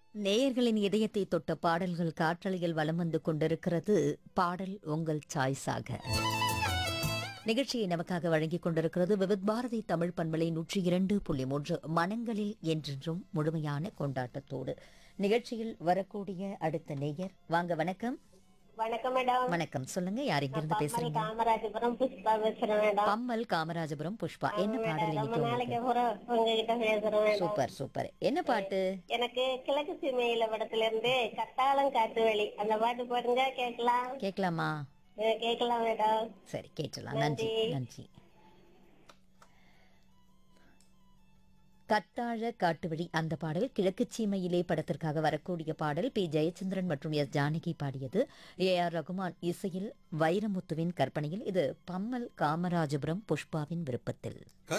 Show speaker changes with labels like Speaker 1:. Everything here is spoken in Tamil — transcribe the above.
Speaker 1: நேயர்களின் இதயத்தை தொட்ட பாடல்கள் காற்றலையில் வலம் வந்து கொண்டிருக்கிறது பாடல் உங்கள் சாய்ஸாக நிகழ்ச்சியை நமக்காக வழங்கிக் கொண்டிருக்கிறது விவித் பாரதி தமிழ் பண்பலை நூற்றி இரண்டு புள்ளி மூன்று மனங்களில் என்றென்றும் முழுமையான கொண்டாட்டத்தோடு நிகழ்ச்சியில் வரக்கூடிய அடுத்த நேயர் வாங்க வணக்கம்
Speaker 2: வணக்கம் மேடம்
Speaker 1: வணக்கம் சொல்லுங்க யார் இங்கிருந்து
Speaker 2: பம்மல்
Speaker 1: பேசுறீங்க
Speaker 2: காமராஜபுரம் புஷ்பா பேசுறேன் மேடம்
Speaker 1: பம்மல் காமராஜபுரம் புஷ்பா என்ன பாடல்
Speaker 2: ரொம்ப
Speaker 1: இன்னைக்கு
Speaker 2: நாளைக்கு
Speaker 1: உங்களுக்கு
Speaker 2: அப்புறம் உங்ககிட்ட பேசுறேன் மேடம்
Speaker 1: சூப்பர் சூப்பர் என்ன பாட்டு
Speaker 2: எனக்கு கிழக்கு சீமையில படத்துல இருந்து கத்தாளம் காட்டு வழி அந்த பாட்டு பாடுங்க கேட்கலாம்
Speaker 1: கேட்கலாமா
Speaker 2: அஹ் கேட்கலாம் மேடம்
Speaker 1: சரி கேட்டலாம் நன்றி நன்றி கத்தாழ காட்டுவழி அந்த பாடல் கிழக்கு சீமையிலே படத்திற்காக வரக்கூடிய பாடல் பி ஜெயச்சந்திரன் மற்றும் எஸ் ஜானகி பாடியது ஏ ஆர் ரகுமான் இசையில் வைரமுத்துவின் கற்பனையில் இது பம்மல் காமராஜபுரம் புஷ்பாவின் விருப்பத்தில்